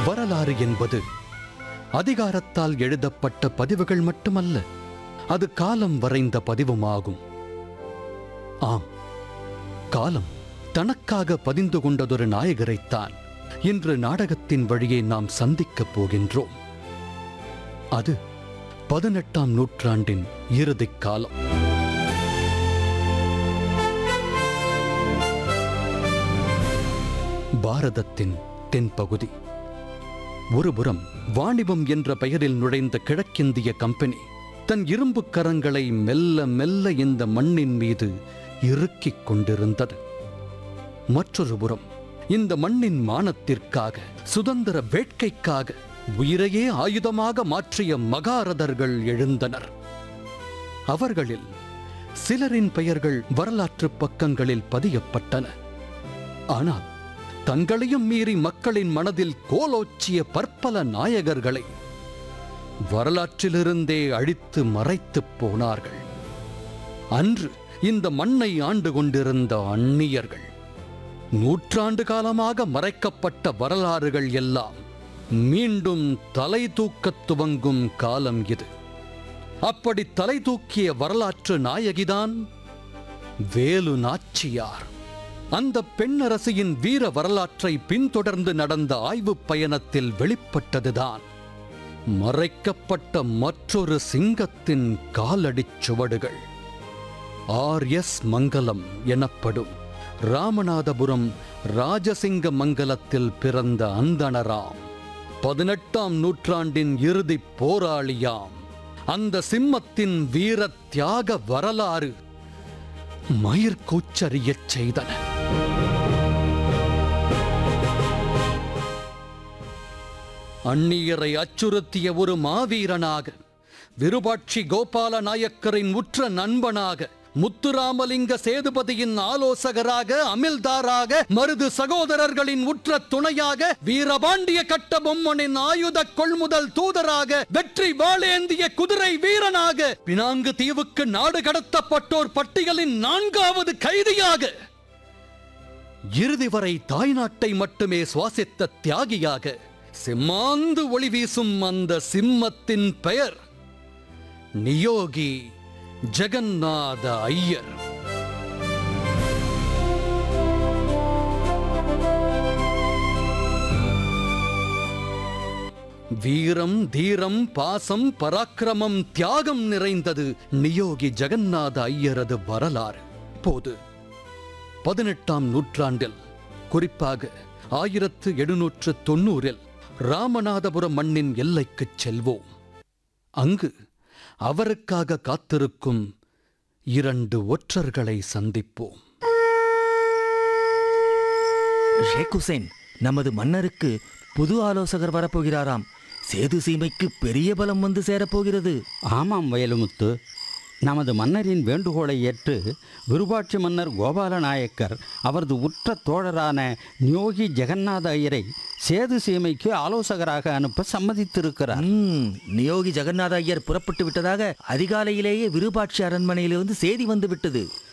வரலாறு என்பது அதிகாரத்தால் எழுதப்பட்ட பதிவுகள் மட்டுமல்ல அது காலம் வரைந்த பதிவுமாகும் ஆம் காலம் தனக்காக பதிந்து கொண்டதொரு நாயகரைத்தான் இன்று நாடகத்தின் வழியே நாம் சந்திக்கப் போகின்றோம் அது பதினெட்டாம் நூற்றாண்டின் இறுதிக் காலம் பாரதத்தின் தென்பகுதி ஒருபுறம் வாணிபம் என்ற பெயரில் நுழைந்த கிழக்கிந்திய கம்பெனி தன் இரும்பு கரங்களை மெல்ல மெல்ல இந்த மண்ணின் மீது இறுக்கிக் கொண்டிருந்தது மற்றொரு புறம் இந்த மண்ணின் மானத்திற்காக சுதந்திர வேட்கைக்காக உயிரையே ஆயுதமாக மாற்றிய மகாரதர்கள் எழுந்தனர் அவர்களில் சிலரின் பெயர்கள் வரலாற்று பக்கங்களில் பதியப்பட்டன ஆனால் தங்களையும் மீறி மக்களின் மனதில் கோலோச்சிய பற்பல நாயகர்களை வரலாற்றிலிருந்தே அழித்து மறைத்துப் போனார்கள் அன்று இந்த மண்ணை ஆண்டு கொண்டிருந்த அந்நியர்கள் நூற்றாண்டு காலமாக மறைக்கப்பட்ட வரலாறுகள் எல்லாம் மீண்டும் தலை தூக்கத் துவங்கும் காலம் இது அப்படி தலை தூக்கிய வரலாற்று நாயகிதான் வேலு நாச்சியார் அந்த பெண்ணரசியின் வீர வரலாற்றை பின்தொடர்ந்து நடந்த ஆய்வுப் பயணத்தில் வெளிப்பட்டதுதான் மறைக்கப்பட்ட மற்றொரு சிங்கத்தின் காலடிச் சுவடுகள் ஆர் எஸ் மங்கலம் எனப்படும் ராமநாதபுரம் ராஜசிங்க மங்கலத்தில் பிறந்த அந்தணராம் பதினெட்டாம் நூற்றாண்டின் இறுதிப் போராளியாம் அந்த சிம்மத்தின் வீர தியாக வரலாறு மயிர்கூச்சரியச் செய்தன அந்நியரை அச்சுறுத்திய ஒரு மாவீரனாக விருபாட்சி கோபால நாயக்கரின் உற்ற நண்பனாக முத்துராமலிங்க சேதுபதியின் ஆலோசகராக அமில்தாராக மருது சகோதரர்களின் உற்ற துணையாக வீரபாண்டிய கட்ட பொம்மனின் ஆயுத கொள்முதல் தூதராக வெற்றி வாளேந்திய குதிரை வீரனாக பினாங்கு தீவுக்கு நாடு கடத்தப்பட்டோர் பட்டியலின் நான்காவது கைதியாக இறுதி வரை தாய்நாட்டை மட்டுமே சுவாசித்த தியாகியாக சிம்மாந்து ஒளி வீசும் அந்த சிம்மத்தின் பெயர் நியோகி ஜெகநாத ஐயர் வீரம் தீரம் பாசம் பராக்கிரமம் தியாகம் நிறைந்தது நியோகி ஜெகநாத ஐயரது வரலாறு போது பதினெட்டாம் நூற்றாண்டில் குறிப்பாக ஆயிரத்து எழுநூற்று தொண்ணூறில் ராமநாதபுரம் மண்ணின் எல்லைக்குச் செல்வோம் அங்கு அவருக்காக காத்திருக்கும் இரண்டு ஒற்றர்களை சந்திப்போம் ஷேக் ஹுசைன் நமது மன்னருக்கு புது ஆலோசகர் வரப்போகிறாராம் சேது சீமைக்கு பெரிய பலம் வந்து சேரப்போகிறது ஆமாம் வயலுமுத்து நமது மன்னரின் வேண்டுகோளை ஏற்று விருபாட்சி மன்னர் கோபால நாயக்கர் அவரது உற்ற தோழரான ஞோகி ஜெகநாத ஐயரை சேது சீமைக்கு ஆலோசகராக அனுப்ப சம்மதித்திருக்கிறார் ம், நியோகி ஜெகநாத ஐயர் புறப்பட்டு விட்டதாக அதிகாலையிலேயே விருபாட்சி அரண்மனையிலிருந்து செய்தி வந்து விட்டது